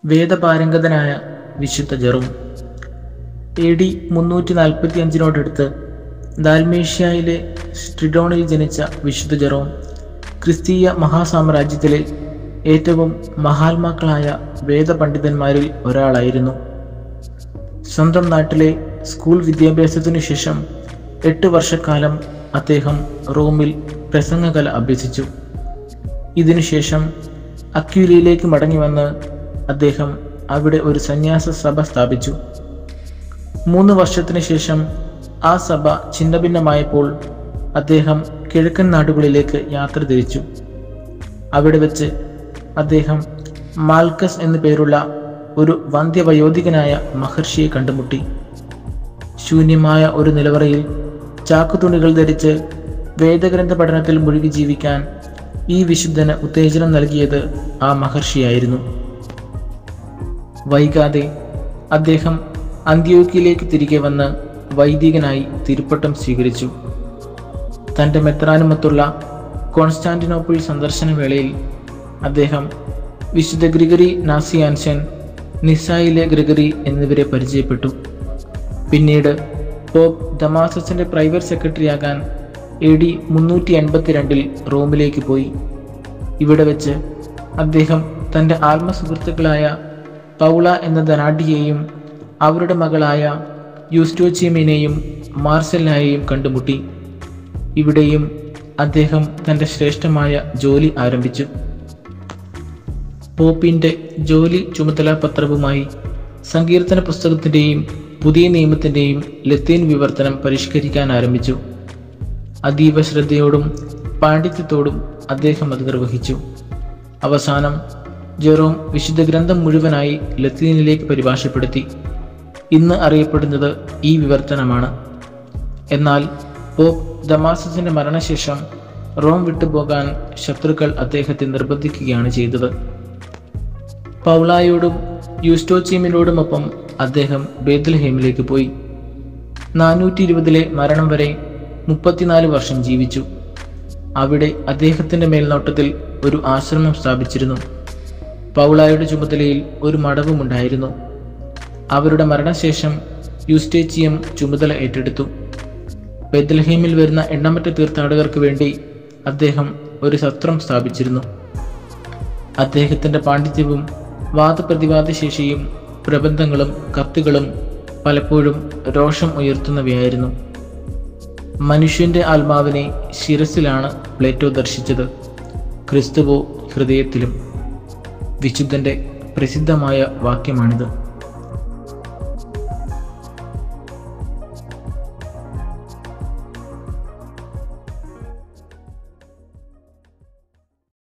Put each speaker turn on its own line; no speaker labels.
വേദപാരംഗതനായ വിശുദ്ധ ജെറും A D മുന്നൂറ്റി നാൽപ്പത്തി അഞ്ചിനോടടുത്ത് ദാൽമേഷ്യയിലെ സ്ട്രിഡോണിൽ ജനിച്ച വിശുദ്ധ ജെറോം ക്രിസ്തീയ മഹാസാമ്രാജ്യത്തിലെ ഏറ്റവും മഹാത്മാക്കളായ വേദപണ്ഡിതന്മാരിൽ ഒരാളായിരുന്നു സ്വന്തം നാട്ടിലെ സ്കൂൾ വിദ്യാഭ്യാസത്തിനു ശേഷം എട്ട് വർഷക്കാലം അദ്ദേഹം റോമിൽ പ്രസംഗകല അഭ്യസിച്ചു ഇതിനുശേഷം അക്യൂലിയിലേക്ക് മടങ്ങിവന്ന് അദ്ദേഹം അവിടെ ഒരു സന്യാസ സഭ സ്ഥാപിച്ചു മൂന്ന് വർഷത്തിന് ശേഷം ആ സഭ ഛിന്നഭിന്നമായപ്പോൾ അദ്ദേഹം കിഴക്കൻ നാടുകളിലേക്ക് യാത്ര തിരിച്ചു അവിടെ വെച്ച് അദ്ദേഹം മാൽക്കസ് എന്നു പേരുള്ള ഒരു വന്ധ്യവയോധികനായ മഹർഷിയെ കണ്ടുമുട്ടി ശൂന്യമായ ഒരു നിലവറയിൽ ചാക്കുതുണികൾ ധരിച്ച് വേദഗ്രന്ഥ പഠനത്തിൽ മുഴുകി ജീവിക്കാൻ ഈ വിശുദ്ധന് ഉത്തേജനം നൽകിയത് ആ മഹർഷിയായിരുന്നു വൈകാതെ അദ്ദേഹം അന്ത്യോക്കിയിലേക്ക് തിരികെ വന്ന് വൈദികനായി തിരുപ്പട്ടം സ്വീകരിച്ചു തൻ്റെ മെത്രാനുമത്തുള്ള കോൺസ്റ്റാന്റിനോപ്പിൾ സന്ദർശന വേളയിൽ അദ്ദേഹം വിശുദ്ധ ഗ്രിഗറി നാസിയാൻസൻ നിസായിലെ ഗ്രിഗറി എന്നിവരെ പരിചയപ്പെട്ടു പിന്നീട് പോപ്പ് ദമാസസിന്റെ പ്രൈവറ്റ് സെക്രട്ടറിയാകാൻ എ ഡി മുന്നൂറ്റി എൺപത്തിരണ്ടിൽ റോമിലേക്ക് പോയി ഇവിടെ വെച്ച് അദ്ദേഹം തൻ്റെ ആത്മസുഹൃത്തുക്കളായ പൗള എന്ന ധനാഢ്യയെയും അവരുടെ മകളായ യൂസ്റ്റോച്ചിയമിനെയും മാർസലിനെയും കണ്ടുമുട്ടി ഇവിടെയും അദ്ദേഹം തൻ്റെ ശ്രേഷ്ഠമായ ജോലി ആരംഭിച്ചു പോപ്പിൻ്റെ ജോലി ചുമതല പത്രവുമായി സങ്കീർത്തന പുസ്തകത്തിൻ്റെയും പുതിയ നിയമത്തിൻ്റെയും ലത്തീൻ വിവർത്തനം പരിഷ്കരിക്കാൻ ആരംഭിച്ചു അതീവ ശ്രദ്ധയോടും പാണ്ഡിത്യത്തോടും അദ്ദേഹം അത് നിർവഹിച്ചു അവസാനം ജെറോം വിശുദ്ധ ഗ്രന്ഥം മുഴുവനായി ലത്തീനിലേക്ക് പരിഭാഷപ്പെടുത്തി ഇന്ന് അറിയപ്പെടുന്നത് ഈ വിവർത്തനമാണ് എന്നാൽ പോപ്പ് ദമാസസിന്റെ മരണശേഷം റോം വിട്ടുപോകാൻ ശത്രുക്കൾ അദ്ദേഹത്തെ നിർബന്ധിക്കുകയാണ് ചെയ്തത് പൗളായോടും യൂസ്റ്റോച്ചീമിനോടുമൊപ്പം അദ്ദേഹം ബേദൽഹേമിലേക്ക് പോയി നാനൂറ്റി ഇരുപതിലെ മരണം വരെ മുപ്പത്തിനാല് വർഷം ജീവിച്ചു അവിടെ അദ്ദേഹത്തിന്റെ മേൽനോട്ടത്തിൽ ഒരു ആശ്രമം സ്ഥാപിച്ചിരുന്നു പൗളായുടെ ചുമതലയിൽ ഒരു മഠവുമുണ്ടായിരുന്നു അവരുടെ മരണശേഷം യൂസ്റ്റേച്ചിയം ചുമതല ഏറ്റെടുത്തു ബെത്ലഹേമിൽ വരുന്ന എണ്ണമറ്റ തീർത്ഥാടകർക്ക് വേണ്ടി അദ്ദേഹം ഒരു സത്രം സ്ഥാപിച്ചിരുന്നു അദ്ദേഹത്തിന്റെ പാണ്ഡിത്യവും വാദപ്രതിവാദ ശേഷിയും പ്രബന്ധങ്ങളും കത്തുകളും പലപ്പോഴും രോഷം ഉയർത്തുന്നവയായിരുന്നു മനുഷ്യന്റെ ആത്മാവിനെ ശിരസിലാണ് പ്ലേറ്റോ ദർശിച്ചത് ക്രിസ്തുവോ ഹൃദയത്തിലും വിശുദ്ധന്റെ പ്രസിദ്ധമായ വാക്യമാണിത്